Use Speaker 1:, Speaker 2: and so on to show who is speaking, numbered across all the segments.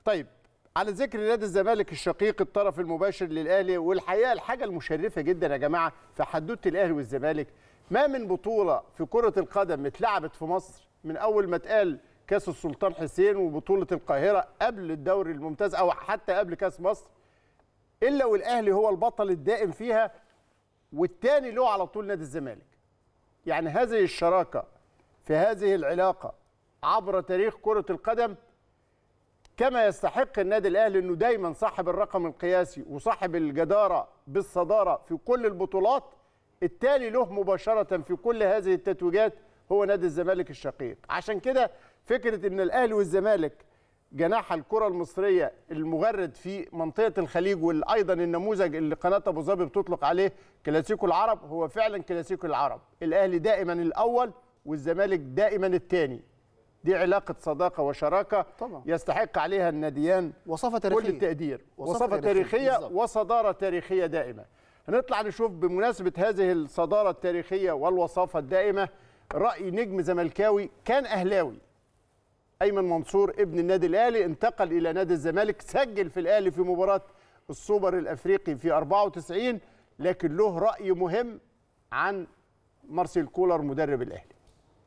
Speaker 1: طيب على ذكر نادي الزمالك الشقيق الطرف المباشر للاهلي والحقيقه الحاجه المشرفه جدا يا جماعه في حدوته الاهلي والزمالك ما من بطوله في كره القدم اتلعبت في مصر من اول ما اتقال كاس السلطان حسين وبطوله القاهره قبل الدوري الممتاز او حتى قبل كاس مصر الا والاهلي هو البطل الدائم فيها والتاني له على طول نادي الزمالك يعني هذه الشراكه في هذه العلاقه عبر تاريخ كره القدم كما يستحق النادي الاهلي انه دايما صاحب الرقم القياسي وصاحب الجداره بالصداره في كل البطولات التالي له مباشره في كل هذه التتويجات هو نادي الزمالك الشقيق عشان كده فكره ان الاهلي والزمالك جناح الكره المصريه المغرد في منطقه الخليج وايضا النموذج اللي قناه ابو ظبي بتطلق عليه كلاسيكو العرب هو فعلا كلاسيكو العرب الاهلي دائما الاول والزمالك دائما الثاني دي علاقة صداقة وشراكة
Speaker 2: طبعا.
Speaker 1: يستحق عليها الناديان
Speaker 2: وصفة
Speaker 1: كل
Speaker 2: تاريخية
Speaker 1: التقدير
Speaker 2: وصفة
Speaker 1: وصفة
Speaker 2: تاريخية،
Speaker 1: تاريخية
Speaker 2: بالظبط.
Speaker 1: وصدارة تاريخية دائمة هنطلع نشوف بمناسبة هذه الصدارة التاريخية والوصافة الدائمة رأي نجم زملكاوي كان أهلاوي أيمن منصور ابن النادي الأهلي انتقل إلى نادي الزمالك سجل في الأهلي في مباراة السوبر الأفريقي في 94 لكن له رأي مهم عن مارسيل كولر مدرب الأهلي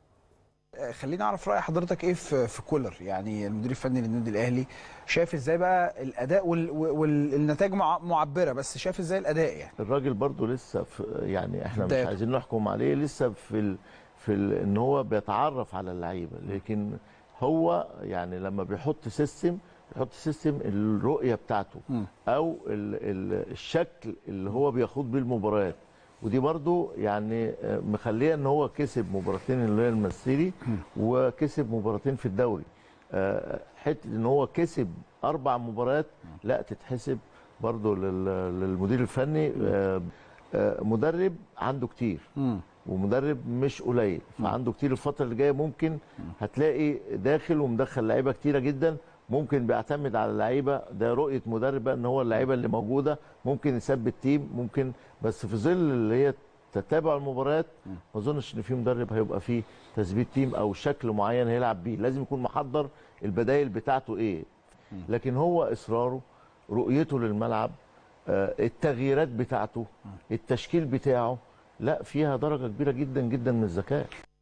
Speaker 3: خليني اعرف راي حضرتك ايه في في كولر يعني المدير الفني للنادي الاهلي شايف ازاي بقى الاداء وال- والنتائج مع- معبره بس شايف ازاي الاداء يعني
Speaker 4: الراجل برضو لسه في يعني احنا مش
Speaker 3: بدايته.
Speaker 4: عايزين نحكم عليه لسه في ال في ال ان هو بيتعرف على اللعيبه لكن هو يعني لما بيحط سيستم بيحط سيستم الرؤيه بتاعته او ال ال الشكل اللي هو بيخوض بيه المباريات ودي برضو يعني آه، مخليه ان هو كسب مباراتين اللي هي المسيري وكسب مباراتين في الدوري آه، حته ان هو كسب اربع مباريات لا تتحسب برضو لل- للمدير الفني آه، آه، مدرب عنده كتير ومدرب مش قليل فعنده كتير الفتره اللي جايه ممكن هتلاقي داخل ومدخل لعيبه كتيره جدا ممكن بيعتمد على اللعيبه ده رؤيه مدرب بقى ان هو اللعيبه اللي موجوده ممكن يثبت تيم ممكن بس في ظل اللي هي تتابع المباريات ما اظنش ان في مدرب هيبقى فيه تثبيت تيم او شكل معين هيلعب بيه لازم يكون محضر البدايل بتاعته ايه لكن هو اصراره رؤيته للملعب آه، التغييرات بتاعته التشكيل بتاعه لا فيها درجه كبيره جدا جدا من الذكاء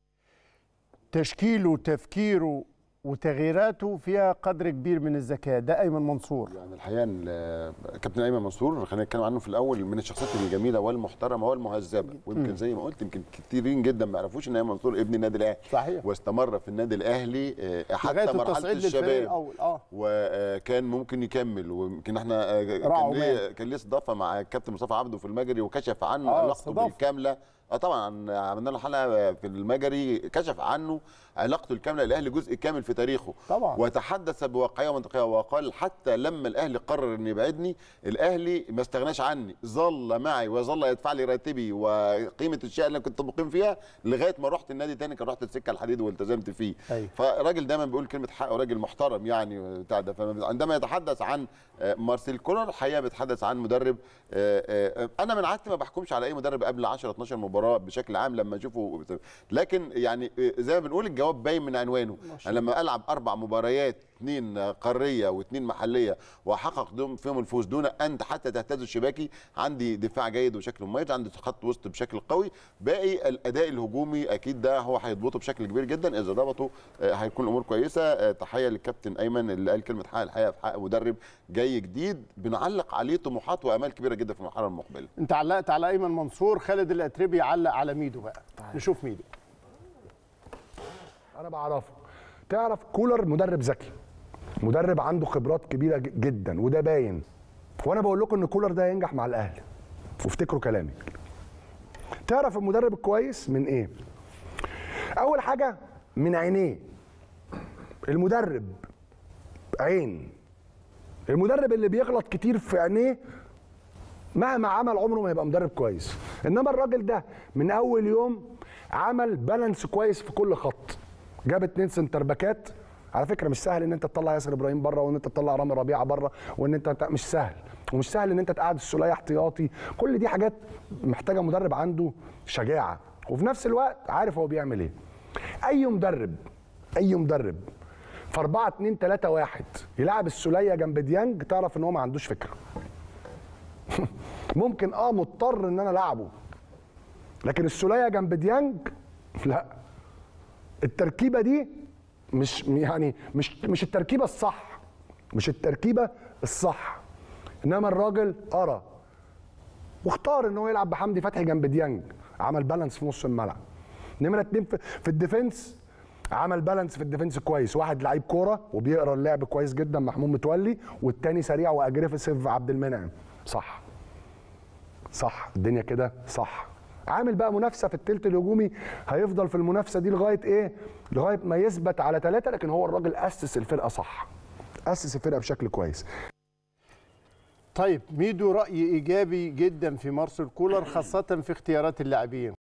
Speaker 1: تشكيله تفكيره وتغييراته فيها قدر كبير من الذكاء ده ايمن منصور
Speaker 5: يعني الحقيقه ال- كابتن ايمن منصور خلينا نتكلم عنه في الاول من الشخصيات الجميله والمحترمه والمهذبه ويمكن زي ما قلت يمكن كتيرين جدا ما يعرفوش ان ايمن منصور ابن النادي الاهلي
Speaker 1: صحيح.
Speaker 5: واستمر في النادي الاهلي آه،
Speaker 1: لغاية
Speaker 5: حتى مرحله
Speaker 1: التصعيد للفريق
Speaker 5: الشباب
Speaker 1: الأول اه
Speaker 5: وكان ممكن يكمل ويمكن احنا آه، كان
Speaker 1: راعوا
Speaker 5: ليه كان ليه استضافه مع الكابتن مصطفى عبده في المجري وكشف عنه
Speaker 1: آه،
Speaker 5: علاقته
Speaker 1: استضافة.
Speaker 5: بالكامله اه طبعا عملنا له حلقه في المجري كشف عنه علاقته الكامله الاهلي جزء كامل في تاريخه
Speaker 1: طبعا.
Speaker 5: وتحدث بواقعيه ومنطقيه وقال حتى لما الاهلي قرر ان يبعدني الاهلي ما استغناش عني ظل معي وظل يدفع لي راتبي وقيمه الشقه اللي كنت مقيم فيها لغايه ما رحت النادي تاني كان رحت السكه الحديد والتزمت فيه
Speaker 1: أيوة.
Speaker 5: فراجل دايما بيقول كلمه حق وراجل محترم يعني بتاع ده فعندما يتحدث عن آه، مارسيل كولر الحقيقه بيتحدث عن مدرب آه، آه، انا من عادتي ما بحكمش على اي مدرب قبل 10 12 مباراه بشكل عام لما اشوفه لكن يعني آه، زي ما بنقول الجواب باين من عنوانه انا لما العب اربع مباريات اثنين قاريه واثنين محليه واحقق دون- فيهم الفوز دون ان حتى تهتز الشباكي عندي دفاع جيد وشكل مميز عندي خط وسط بشكل قوي باقي الاداء الهجومي اكيد ده هو هيضبطه بشكل كبير جدا اذا ضبطه آه، هيكون الامور كويسه آه، تحيه للكابتن ايمن اللي قال كلمه حق الحقيقه في حق مدرب جاي جديد بنعلق عليه طموحات وامال كبيره جدا في المرحله المقبله
Speaker 1: انت علقت على ايمن منصور خالد الاتربي علق على ميدو بقى نشوف ميدو
Speaker 6: انا بعرفه تعرف كولر مدرب ذكي مدرب عنده خبرات كبيره ج- جدا وده باين وانا بقول لكم ان كولر ده ينجح مع الاهلي وافتكروا كلامي تعرف المدرب الكويس من ايه اول حاجه من عينيه المدرب عين المدرب اللي بيغلط كتير في عينيه مهما عمل عمره ما هيبقى مدرب كويس انما الراجل ده من اول يوم عمل بالانس كويس في كل خط جاب اتنين سنتر باكات على فكره مش سهل ان انت تطلع ياسر ابراهيم بره وان انت تطلع رامي ربيعه بره وان انت ت- مش سهل ومش سهل ان انت تقعد السوليه احتياطي كل دي حاجات محتاجه مدرب عنده شجاعه وفي نفس الوقت عارف هو بيعمل ايه اي مدرب اي مدرب في 4 2 3 1 يلعب السوليه جنب ديانج تعرف ان هو ما عندوش فكره ممكن اه مضطر ان انا العبه لكن السوليه جنب ديانج لا التركيبه دي مش يعني مش مش التركيبه الصح مش التركيبه الصح انما الراجل قرا واختار ان هو يلعب بحمدي فتحي جنب ديانج عمل بالانس في نص الملعب نمره اتنين في, في الديفنس عمل بالانس في الديفنس كويس واحد لعيب كوره وبيقرا اللعب كويس جدا محمود متولي والتاني سريع واجريسيف عبد المنعم صح صح الدنيا كده صح عامل بقى منافسه في التلت الهجومي هيفضل في المنافسه دي لغايه ايه لغايه ما يثبت على ثلاثه لكن هو الراجل اسس الفرقه صح اسس الفرقه بشكل كويس
Speaker 1: طيب ميدو راي ايجابي جدا في مارسيل كولر خاصه في اختيارات اللاعبين